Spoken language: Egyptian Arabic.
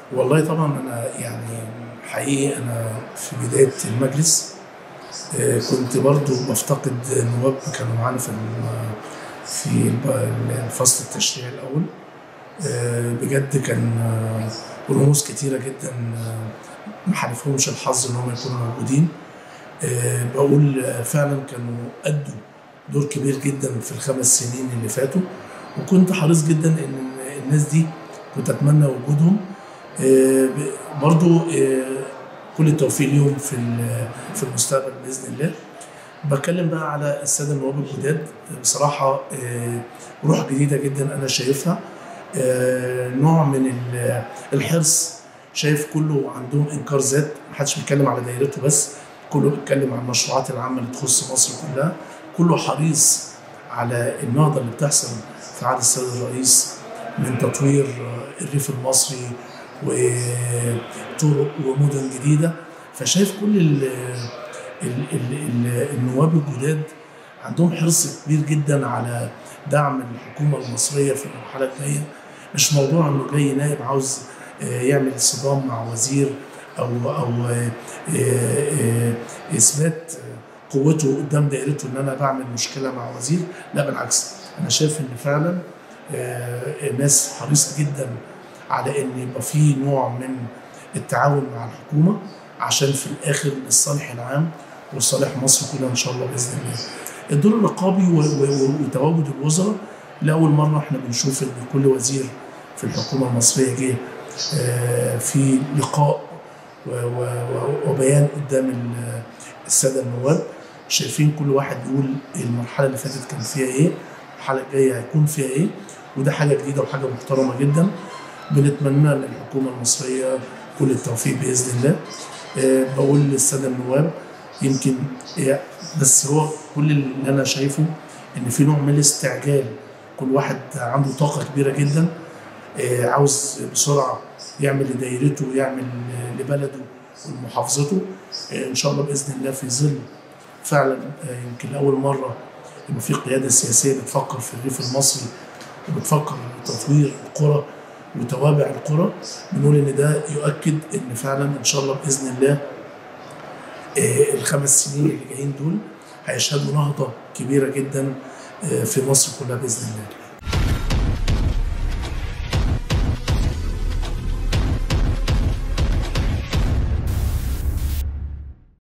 والله طبعا انا يعني حقيقي انا في بدايه المجلس آه، كنت برضو بفتقد نواب كانوا معانا في الم- في الب- الفصل التشريعي الاول آه، بجد كان آه، رموز كتيره جدا آه، ما حالفهمش الحظ ان هم يكونوا موجودين آه، بقول آه، فعلا كانوا ادوا دور كبير جدا في الخمس سنين اللي فاتوا وكنت حريص جدا ان الناس دي كنت اتمنى وجودهم آه، ب- برضو آه، كل التوفيق ليهم في ال- في المستقبل باذن الله بتكلم بقى على الساده النواب الجداد بصراحه آه، روح جديده جدا انا شايفها آه، نوع من ال- الحرص شايف كله عندهم انكار ذات محدش بيتكلم على دايرته بس كله بيتكلم عن المشروعات العامه اللي تخص مصر كلها كله حريص على النهضه اللي بتحصل في عهد السيد الرئيس من تطوير آه، الريف المصري وطرق ومدن جديده فشايف كل ال ال ال ال النواب الجداد عندهم حرص كبير جدا على دعم الحكومه المصريه في المرحله الجايه مش موضوع انه جاي نائب عاوز آه، يعمل صدام مع وزير او او آه، آه، آه، اثبات قوته قدام دائرته ان انا بعمل مشكله مع وزير لا بالعكس انا شايف ان فعلا آه، الناس حريصه جدا على ان يبقى في نوع من التعاون مع الحكومه عشان في الاخر للصالح العام وصالح مصر كلها ان شاء الله باذن الله. الدور الرقابي و- و- وتواجد الوزراء لاول مره احنا بنشوف ان كل وزير في الحكومه المصريه جه آه، في لقاء و- و- و- وبيان قدام ال- الساده النواب شايفين كل واحد بيقول المرحله اللي فاتت كان فيها ايه المرحله الجايه هيكون فيها ايه وده حاجه جديده وحاجه محترمه جدا بنتمنى للحكومه المصريه كل التوفيق باذن الله آه، بقول للساده النواب يمكن آه، بس هو كل اللي انا شايفه ان في نوع من الاستعجال كل واحد عنده طاقه كبيره جدا آه، عاوز بسرعه يعمل لدايرته ويعمل آه، لبلده ولمحافظته آه، ان شاء الله باذن الله في ظل فعلا آه، يمكن لاول مره يبقى في قياده سياسيه بتفكر في الريف المصري وبتفكر في تطوير القرى وتوابع القرى بنقول ان ده يؤكد ان فعلا ان شاء الله باذن الله آه، الخمس سنين اللي جايين دول هيشهدوا نهضه كبيره جدا آه، في مصر كلها باذن الله.